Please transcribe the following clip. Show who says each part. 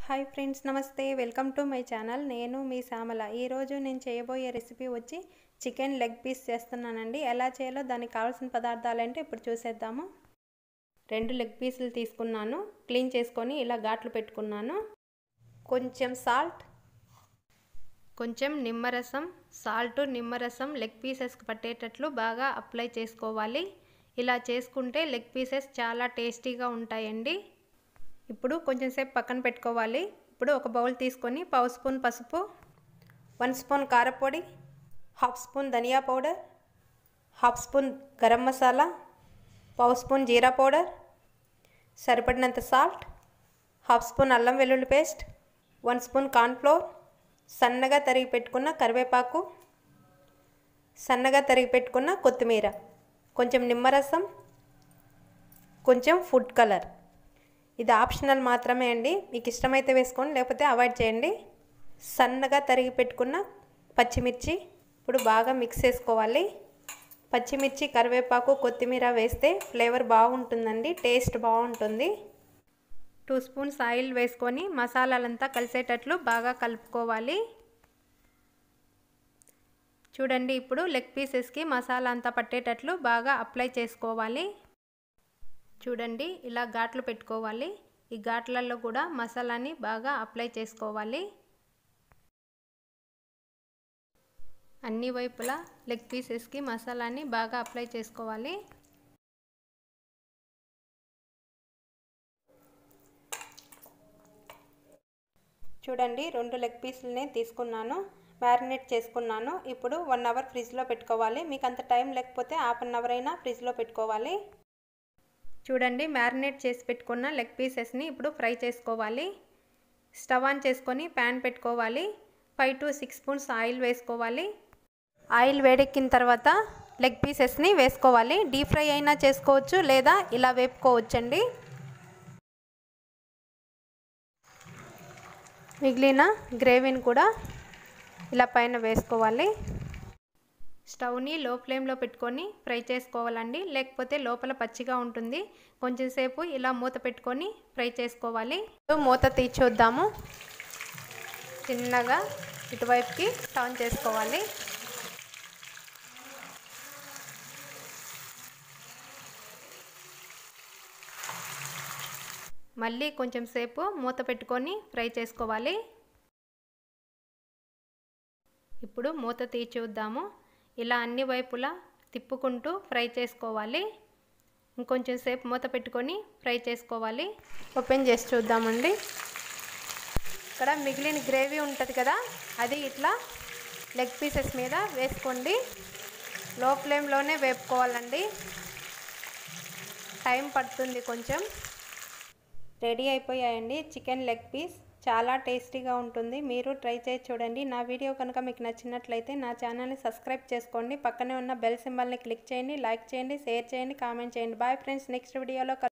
Speaker 1: hi friends నమస్తే welcome to my channel నేను మీ శ్యామల ఈరోజు నేను చేయబోయే రెసిపీ వచ్చి చికెన్ లెగ్ పీస్ చేస్తున్నానండి ఎలా చేయాలో దానికి కావాల్సిన పదార్థాలు అంటే ఇప్పుడు చూసేద్దాము రెండు లెగ్ పీసులు తీసుకున్నాను క్లీన్ చేసుకొని ఇలా ఘాట్లు పెట్టుకున్నాను కొంచెం సాల్ట్ కొంచెం నిమ్మరసం సాల్ట్ నిమ్మరసం లెగ్ పీసెస్కి పట్టేటట్లు బాగా అప్లై చేసుకోవాలి ఇలా చేసుకుంటే లెగ్ పీసెస్ చాలా టేస్టీగా ఉంటాయండి ఇప్పుడు కొంచెం సేపు పక్కన పెట్టుకోవాలి ఇప్పుడు ఒక బౌల్ తీసుకొని పావు స్పూన్ పసుపు వన్ స్పూన్ కారపొడి హాఫ్ స్పూన్ ధనియా powder half spoon garam masala పావు స్పూన్ జీరా పౌడర్ సరిపడినంత సాల్ట్ హాఫ్ స్పూన్ అల్లం వెల్లుల్లి పేస్ట్ వన్ స్పూన్ కార్న్ఫ్లోర్ సన్నగా తరిగి పెట్టుకున్న కరివేపాకు సన్నగా తరిగి పెట్టుకున్న కొత్తిమీర కొంచెం నిమ్మరసం కొంచెం ఫుడ్ కలర్ ఇది ఆప్షనల్ మాత్రమే అండి మీకు ఇష్టమైతే వేసుకోండి లేకపోతే అవాయిడ్ చేయండి సన్నగా తరిగి పెట్టుకున్న పచ్చిమిర్చి ఇప్పుడు బాగా మిక్స్ చేసుకోవాలి పచ్చిమిర్చి కరివేపాకు కొత్తిమీర వేస్తే ఫ్లేవర్ బాగుంటుందండి టేస్ట్ బాగుంటుంది టూ స్పూన్స్ ఆయిల్ వేసుకొని మసాలాలంతా కలిసేటట్లు బాగా కలుపుకోవాలి చూడండి ఇప్పుడు లెగ్ పీసెస్కి మసాలా అంతా పట్టేటట్లు బాగా అప్లై చేసుకోవాలి చూడండి ఇలా ఘాట్లు పెట్టుకోవాలి ఈ ఘాట్లలో కూడా మసాలాని బాగా అప్లై చేసుకోవాలి అన్ని వైపులా లెగ్ పీసెస్కి మసాలాని బాగా అప్లై చేసుకోవాలి చూడండి రెండు లెగ్ పీసులని తీసుకున్నాను మ్యారినేట్ చేసుకున్నాను ఇప్పుడు వన్ అవర్ ఫ్రిడ్జ్లో పెట్టుకోవాలి మీకు అంత టైం లేకపోతే హాఫ్ అన్ అవర్ అయినా ఫ్రిడ్జ్లో పెట్టుకోవాలి చూడండి మ్యారినేట్ చేసి పెట్టుకున్న లెగ్ పీసెస్ని ఇప్పుడు ఫ్రై చేసుకోవాలి స్టవ్ ఆన్ చేసుకొని ప్యాన్ పెట్టుకోవాలి five to six spoons oil వేసుకోవాలి ఆయిల్ వేడెక్కిన తర్వాత లెగ్ పీసెస్ని వేసుకోవాలి డీప్ ఫ్రై అయినా చేసుకోవచ్చు లేదా ఇలా వేపుకోవచ్చండి మిగిలిన గ్రేవీని కూడా ఇలా పైన వేసుకోవాలి స్టవ్ని లో ఫ్లేమ్లో పెట్టుకొని ఫ్రై చేసుకోవాలండి లేకపోతే లోపల పచ్చిగా ఉంటుంది కొంచెం సేపు ఇలా మూత పెట్టుకొని ఫ్రై చేసుకోవాలి మూత తీర్చొద్దాము చిన్నగా ఇటువైపుకి టర్న్ చేసుకోవాలి మళ్ళీ కొంచెం సేపు మూత పెట్టుకొని ఫ్రై చేసుకోవాలి ఇప్పుడు మూత తీర్చూద్దాము ఇలా అన్ని వైపులా తిప్పుకుంటూ ఫ్రై చేసుకోవాలి ఇంకొంచెం సేపు మూత పెట్టుకొని ఫ్రై చేసుకోవాలి ఓపెన్ చేసి చూద్దామండి ఇక్కడ మిగిలిన గ్రేవీ ఉంటుంది కదా అది ఇట్లా లెగ్ పీసెస్ మీద వేసుకోండి లో ఫ్లేమ్లోనే వేపుకోవాలండి టైం పడుతుంది కొంచెం రెడీ అయిపోయాయండి చికెన్ లెగ్ పీస్ చాలా టేస్టీగా ఉంటుంది మీరు ట్రై చేసి చూడండి నా వీడియో కనుక మీకు నచ్చినట్లయితే నా ఛానల్ని సబ్స్క్రైబ్ చేసుకోండి పక్కనే ఉన్న బెల్ సింబల్ని క్లిక్ చేయండి లైక్ చేయండి షేర్ చేయండి కామెంట్ చేయండి బాయ్ ఫ్రెండ్స్ నెక్స్ట్ వీడియోలో